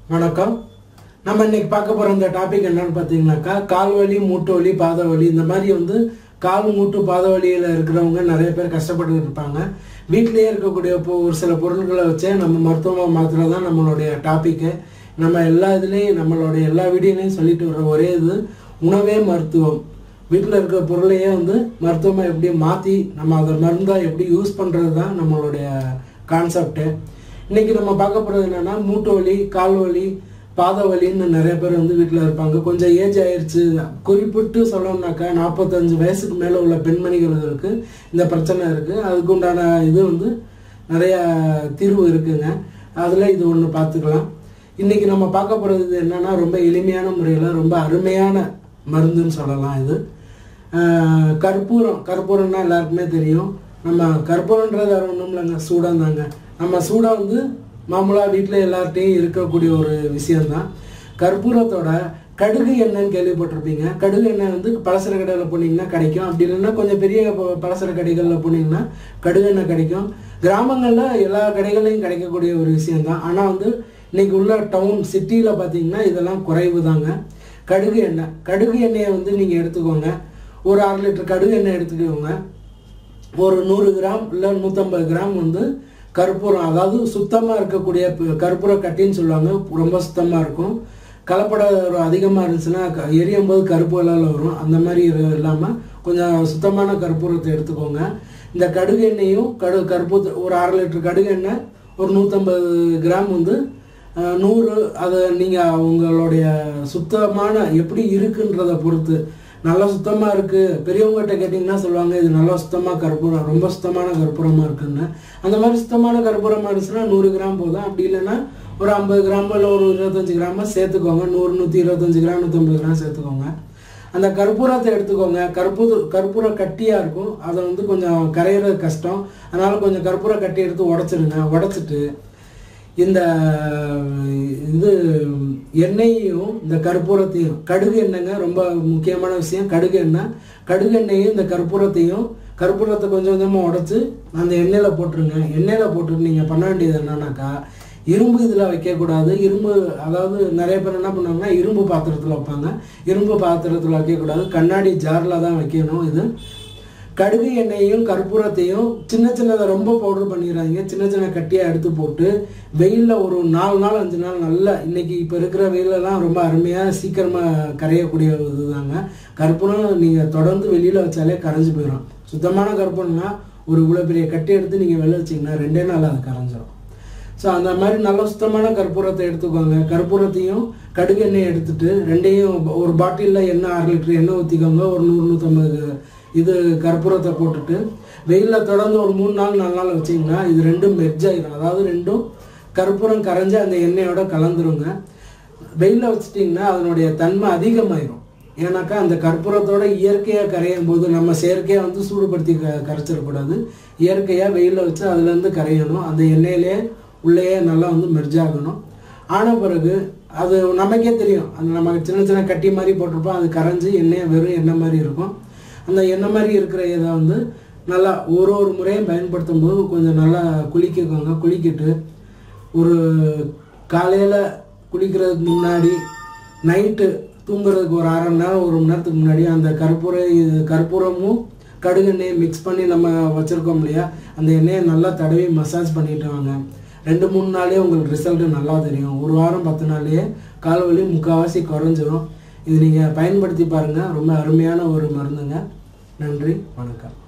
வணக்கம் நம்ம இன்னைக்கு பார்க்க போகிற இந்த டாபிக் என்னன்னு பார்த்தீங்கன்னாக்கா கால் வலி மூட்டு வலி பாத வலி இந்த மாதிரி வந்து கால் மூட்டு பாத வலியில் இருக்கிறவங்க நிறைய பேர் கஷ்டப்பட்டு இருப்பாங்க வீட்டிலேயே இருக்கக்கூடிய இப்போ ஒரு சில பொருட்களை வச்சே நம்ம மருத்துவமாக மாற்றுறது தான் நம்மளுடைய டாப்பிக்கு நம்ம எல்லா இதுலேயும் நம்மளுடைய எல்லா வீடியோலையும் சொல்லிட்டு வர்ற ஒரே இது உணவே மருத்துவம் வீட்டில் இருக்கிற பொருளையே வந்து மருத்துவமாக எப்படி மாற்றி நம்ம அதை மருந்தாக எப்படி யூஸ் பண்ணுறது தான் நம்மளுடைய கான்செப்ட்டு இன்னைக்கு நம்ம பார்க்க போகிறது என்னன்னா மூட்டு வலி கால் வலி பாத வலின்னு நிறைய பேர் வந்து வீட்டில் இருப்பாங்க கொஞ்சம் ஏஜ் ஆயிருச்சு குறிப்பிட்டு சொல்லணும்னாக்கா நாற்பத்தஞ்சு வயசுக்கு மேலே உள்ள பெண்மணிகளுக்கு இந்த பிரச்சனை இருக்குது அதுக்கு உண்டான இது வந்து நிறைய தீர்வு இருக்குங்க அதில் இது ஒன்று பார்த்துக்கலாம் இன்னைக்கு நம்ம பார்க்க போகிறது என்னன்னா ரொம்ப எளிமையான முறையில் ரொம்ப அருமையான மருந்துன்னு சொல்லலாம் இது ஆஹ் கற்பூரம் கற்பூரம்னா எல்லாருக்குமே தெரியும் நம்ம கற்பூரன்றது வேற ஒன்றும் இல்லைங்க சூடம் தாங்க நம்ம சூடம் வந்து மாமூலாக வீட்டில் எல்லார்ட்டையும் இருக்கக்கூடிய ஒரு விஷயம்தான் கற்பூரத்தோட கடுகு எண்ணெய்ன்னு கேள்விப்பட்டிருப்பீங்க கடுகு எண்ணெய் வந்து பலசர கடையில் போனீங்கன்னா கிடைக்கும் அப்படி இல்லைன்னா கொஞ்சம் பெரிய ப- பலசர கடைகளில் போனீங்கன்னா கடுகு எண்ணெய் கிடைக்கும் கிராமங்களில் எல்லா கடைகளையும் கிடைக்கக்கூடிய ஒரு விஷயம்தான் ஆனால் வந்து இன்னைக்கு உள்ள டவுன் சிட்டியில் பார்த்தீங்கன்னா இதெல்லாம் குறைவு தாங்க கடுகு எண்ணெய் கடுகு எண்ணெயை வந்து நீங்கள் எடுத்துக்கோங்க ஒரு அரை லிட்டர் கடுகு எண்ணெய் எடுத்துக்கோங்க ஒரு நூறு கிராம் இல்லை நூற்றம்பது கிராம் வந்து கற்பூரம் அதாவது சுத்தமாக இருக்கக்கூடிய ப- கற்பூர கட்டின்னு சொல்லுவாங்க ரொம்ப சுத்தமாக இருக்கும் கலப்பட ஒரு அதிகமாக இருந்துச்சுன்னா க- எரியும் போது கருப்பு கலரில் வரும் அந்த மாதிரி இல்லாமல் கொஞ்சம் சுத்தமான கற்பூரத்தை எடுத்துக்கோங்க இந்த கடுகு எண்ணெயும் கடு கற்பூர ஒரு அரை லிட்டர் கடுகு எண்ணெய் ஒரு நூற்றம்பது கிராம் வந்து அஹ், நூறு அதை நீங்கள் உங்களுடைய சுத்தமான எப்படி இருக்குன்றத பொறுத்து நல்லா சுத்தமாக இருக்குது பெரியவங்ககிட்ட கேட்டிங்கன்னா சொல்லுவாங்க இது நல்லா சுத்தமாக கற்பூரம் ரொம்ப சுத்தமான கற்பூரமாக இருக்குன்னு அந்த மாதிரி சுத்தமான கற்பூரமாக இருந்துச்சுன்னா நூறு கிராம் போதும் அப்படி இல்லைன்னா ஒரு ஐம்பது கிராம் இல்லை ஒரு இருபத்தஞ்சு கிராம சேர்த்துக்கோங்க நூறு நூற்றி இருபத்தஞ்சு கிராம் நூற்றம்பது கிராம் சேர்த்துக்கோங்க அந்த கற்பூரத்தை எடுத்துக்கோங்க கற்பூர கற்பூர கட்டியாக இருக்கும் அதை வந்து கொஞ்சம் கரையிறது கஷ்டம் அதனால் கொஞ்சம் கற்பூர கட்டி எடுத்து உடச்சிடுங்க உடச்சிட்டு இந்த இது எண்ணெயையும் இந்த கற்பூரத்தையும் கடுகு எண்ணெய்ங்க ரொம்ப முக்கியமான விஷயம் கடுகு எண்ணெய் கடுகு எண்ணெயும் இந்த கற்பூரத்தையும் கற்பூரத்தை கொஞ்சம் கொஞ்சமாக உடச்சி அந்த எண்ணெயில் போட்டுருங்க எண்ணெயில் போட்டுட்டு நீங்கள் பண்ண வேண்டியது என்னன்னாக்கா இரும்பு இதில் வைக்கக்கூடாது இரும்பு அதாவது நிறைய பேர் என்ன பண்ணுவாங்கன்னா இரும்பு பாத்திரத்தில் வைப்பாங்க இரும்பு பாத்திரத்தில் வைக்கக்கூடாது கண்ணாடி ஜாரில் தான் வைக்கணும் இது கடுகு எண்ணெயையும் கற்பூரத்தையும் சின்ன சின்னதை ரொம்ப பவுடர் பண்ணிடுறாங்க சின்ன சின்ன கட்டியாக எடுத்து போட்டு வெயிலில் ஒரு நாலு நாள் அஞ்சு நாள் நல்லா இன்னைக்கு இப்போ இருக்கிற வெயிலெல்லாம் ரொம்ப அருமையாக சீக்கிரமாக கரையக்கூடிய இதுதாங்க கற்பூரம் நீங்கள் தொடர்ந்து வெளியில் வச்சாலே கரைஞ்சு போயிடும் சுத்தமான கற்பூரம்னா ஒரு இவ்வளோ பெரிய கட்டி எடுத்து நீங்கள் வெளில வச்சிங்கன்னா ரெண்டே நாள் அது கரைஞ்சிரும் ஸோ அந்த மாதிரி நல்ல சுத்தமான கற்பூரத்தை எடுத்துக்கோங்க கற்பூரத்தையும் கடுகு எண்ணெய் எடுத்துட்டு ரெண்டையும் ஒரு பாட்டிலில் எண்ணெய் அரை லிட்டர் எண்ணெய் ஊற்றிக்கோங்க ஒரு நூறு நூற்றம்பது இது கற்பூரத்தை போட்டுட்டு வெயிலில் தொடர்ந்து ஒரு மூணு நாள் நாலு நாள் வச்சிங்கன்னா இது ரெண்டும் மெர்ஜ் ஆயிடும் அதாவது ரெண்டும் கற்பூரம் கரைஞ்சு அந்த எண்ணெயோட கலந்துருங்க வெயிலில் வச்சிட்டிங்கன்னா அதனுடைய தன்மை அதிகமாயிரும் ஏன்னாக்கா அந்த கற்பூரத்தோட இயற்கையாக கரையும் போது நம்ம செயற்கையாக வந்து சூடுபடுத்தி க கரைச்சிடக்கூடாது இயற்கையாக வெயிலில் வச்சு அதுலேருந்து கரையணும் அந்த எண்ணெயிலே உள்ளேயே நல்லா வந்து மெர்ஜ் ஆகணும் ஆன பிறகு அது நமக்கே தெரியும் அந்த நம்ம சின்ன சின்ன கட்டி மாதிரி போட்டிருப்போம் அது கரைஞ்சி எண்ணெய் வெறும் எண்ணெய் மாதிரி இருக்கும் அந்த எண்ணெய் மாதிரி இருக்கிற இதை வந்து நல்லா ஒரு ஒரு முறையும் பயன்படுத்தும் போது கொஞ்சம் நல்லா குளிக்கோங்க குளிக்கிட்டு ஒரு காலையில் குளிக்கிறதுக்கு முன்னாடி நைட்டு தூங்குறதுக்கு ஒரு அரை மணி நேரம் ஒரு மணி நேரத்துக்கு முன்னாடி அந்த கற்பூர இது கற்பூரமும் கடுகு எண்ணெயை மிக்ஸ் பண்ணி நம்ம வச்சுருக்கோம் இல்லையா அந்த எண்ணெயை நல்லா தடவி மசாஜ் பண்ணிட்டு வாங்க ரெண்டு மூணு நாளே உங்களுக்கு ரிசல்ட்டு நல்லா தெரியும் ஒரு வாரம் பத்து நாள்லேயே கால் வலி முக்கால்வாசி குறைஞ்சிரும் இது நீங்கள் பயன்படுத்தி பாருங்கள் ரொம்ப அருமையான ஒரு மருந்துங்க நன்றி வணக்கம்